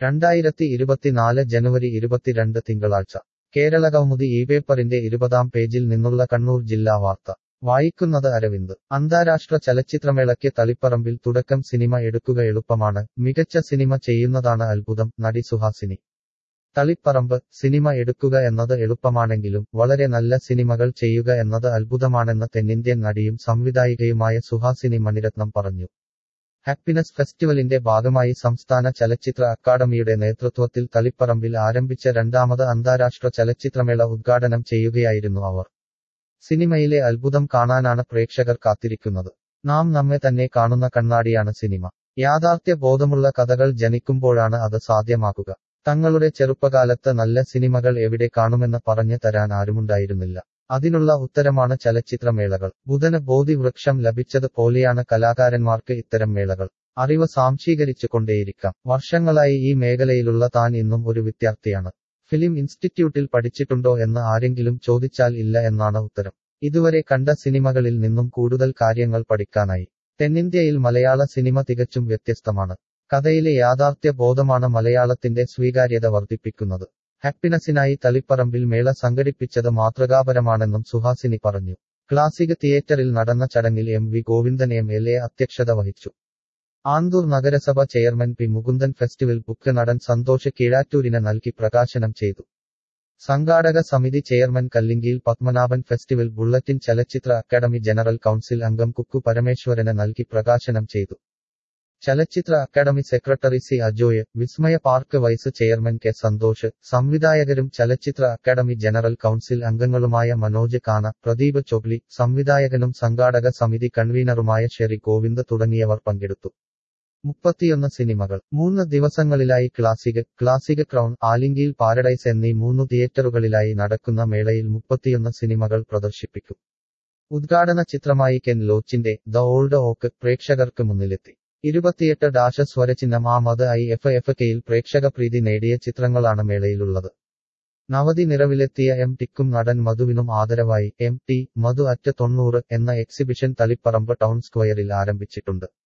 രണ്ടായിരത്തി ഇരുപത്തിനാല് ജനുവരി ഇരുപത്തിരണ്ട് തിങ്കളാഴ്ച കേരള കൗമുദി ഈ പേപ്പറിന്റെ ഇരുപതാം പേജിൽ നിന്നുള്ള കണ്ണൂർ ജില്ലാ വാർത്ത വായിക്കുന്നത് അരവിന്ദ് അന്താരാഷ്ട്ര ചലച്ചിത്രമേളയ്ക്ക് തളിപ്പറമ്പിൽ തുടക്കം സിനിമ എടുക്കുക എളുപ്പമാണ് മികച്ച സിനിമ ചെയ്യുന്നതാണ് അത്ഭുതം നടി സുഹാസിനി തളിപ്പറമ്പ് സിനിമ എടുക്കുക എന്നത് എളുപ്പമാണെങ്കിലും വളരെ നല്ല സിനിമകൾ ചെയ്യുക എന്നത് അത്ഭുതമാണെന്ന് തെന്നിന്ത്യൻ നടിയും സംവിധായികയുമായ സുഹാസിനി മണിരത്നം പറഞ്ഞു ഹാപ്പിനെസ് ഫെസ്റ്റിവലിന്റെ ഭാഗമായി സംസ്ഥാന ചലച്ചിത്ര അക്കാദമിയുടെ നേതൃത്വത്തിൽ തളിപ്പറമ്പിൽ ആരംഭിച്ച രണ്ടാമത് അന്താരാഷ്ട്ര ചലച്ചിത്രമേള ഉദ്ഘാടനം ചെയ്യുകയായിരുന്നു അവർ സിനിമയിലെ അത്ഭുതം കാണാനാണ് പ്രേക്ഷകർ കാത്തിരിക്കുന്നത് നാം നമ്മെ തന്നെ കാണുന്ന കണ്ണാടിയാണ് സിനിമ യാഥാർത്ഥ്യ ബോധമുള്ള കഥകൾ ജനിക്കുമ്പോഴാണ് അത് സാധ്യമാക്കുക തങ്ങളുടെ ചെറുപ്പകാലത്ത് നല്ല സിനിമകൾ എവിടെ കാണുമെന്ന് പറഞ്ഞു തരാൻ ആരുമുണ്ടായിരുന്നില്ല അതിനുള്ള ഉത്തരമാണ് ചലച്ചിത്രമേളകൾ ബുധന് ബോധി വൃക്ഷം ലഭിച്ചത് പോലെയാണ് കലാകാരന്മാർക്ക് ഇത്തരം മേളകൾ അറിവ് സാംശീകരിച്ചു കൊണ്ടേയിരിക്കാം വർഷങ്ങളായി ഈ മേഖലയിലുള്ള താൻ ഇന്നും ഒരു വിദ്യാർത്ഥിയാണ് ഫിലിം ഇൻസ്റ്റിറ്റ്യൂട്ടിൽ പഠിച്ചിട്ടുണ്ടോ എന്ന് ആരെങ്കിലും ചോദിച്ചാൽ ഇല്ല എന്നാണ് ഉത്തരം ഇതുവരെ കണ്ട സിനിമകളിൽ നിന്നും കൂടുതൽ കാര്യങ്ങൾ പഠിക്കാനായി തെന്നിന്ത്യയിൽ മലയാള സിനിമ തികച്ചും വ്യത്യസ്തമാണ് കഥയിലെ യാഥാർത്ഥ്യ ബോധമാണ് മലയാളത്തിന്റെ സ്വീകാര്യത വർദ്ധിപ്പിക്കുന്നത് ഹാപ്പിനെസ്സിനായി തളിപ്പറമ്പിൽ മേള സംഘടിപ്പിച്ചത് മാതൃകാപരമാണെന്നും സുഹാസിനി പറഞ്ഞു ക്ലാസിക് തിയേറ്ററിൽ നടന്ന ചടങ്ങിൽ M V Govindan M L A അധ്യക്ഷത വഹിച്ചു ആന്തൂർ നഗരസഭ chairman P Mukundan festival book നടൻ സന്തോഷ് കീഴാറ്റൂരിന് നൽകി പ്രകാശനം ചെയ്തു സംഘാടക സമിതി ചെയർമാൻ കല്ലിങ്കിയിൽ പത്മനാഭൻ ഫെസ്റ്റിവൽ ബുള്ളറ്റിൻ ചലച്ചിത്ര അക്കാദമി ജനറൽ കൗൺസിൽ അംഗം കുക്കു പരമേശ്വരന് നൽകി പ്രകാശനം ചെയ്തു ചലച്ചിത്ര academy secretary C Ajoy Vismaya park vice chairman K Santhosh സംവിധായകരും ചലച്ചിത്ര അക്കാദമി ജനറൽ കൗൺസിൽ അംഗങ്ങളുമായ മനോജ് കാന പ്രദീപ് ചൊഗ്ലി സംവിധായകനും സംഘാടക സമിതി കൺവീനറുമായ ഷെറി ഗോവിന്ദ് തുടങ്ങിയവർ പങ്കെടുത്തു മുപ്പത്തിയൊന്ന് സിനിമകൾ മൂന്ന് ദിവസങ്ങളിലായി ക്ലാസിക് ക്ലാസിക് ക്രൗൺ ആലിംഗിയിൽ പാരഡൈസ് എന്നീ മൂന്നു തിയേറ്ററുകളിലായി നടക്കുന്ന മേളയിൽ മുപ്പത്തിയൊന്ന് സിനിമകൾ പ്രദർശിപ്പിക്കും ഉദ്ഘാടന ചിത്രമായി കെൻ ലോച്ചിന്റെ ദ ഓൾഡ് ഓക്ക് പ്രേക്ഷകർക്ക് മുന്നിലെത്തി ഇരുപത്തിയെട്ട് ഡാഷ സ്വരചിഹ്നം ആമത് ഐ എഫ് എഫ് കെയിൽ പ്രേക്ഷക പ്രീതി നേടിയ ചിത്രങ്ങളാണ് മേളയിലുള്ളത് നവതി നിറവിലെത്തിയ എം ടിക്കും നടൻ മധുവിനും ആദരവായി എം ടി മധു അറ്റ് തൊണ്ണൂറ് എന്ന എക്സിബിഷൻ തളിപ്പറമ്പ് ടൗൺ സ്ക്വയറിൽ ആരംഭിച്ചിട്ടുണ്ട്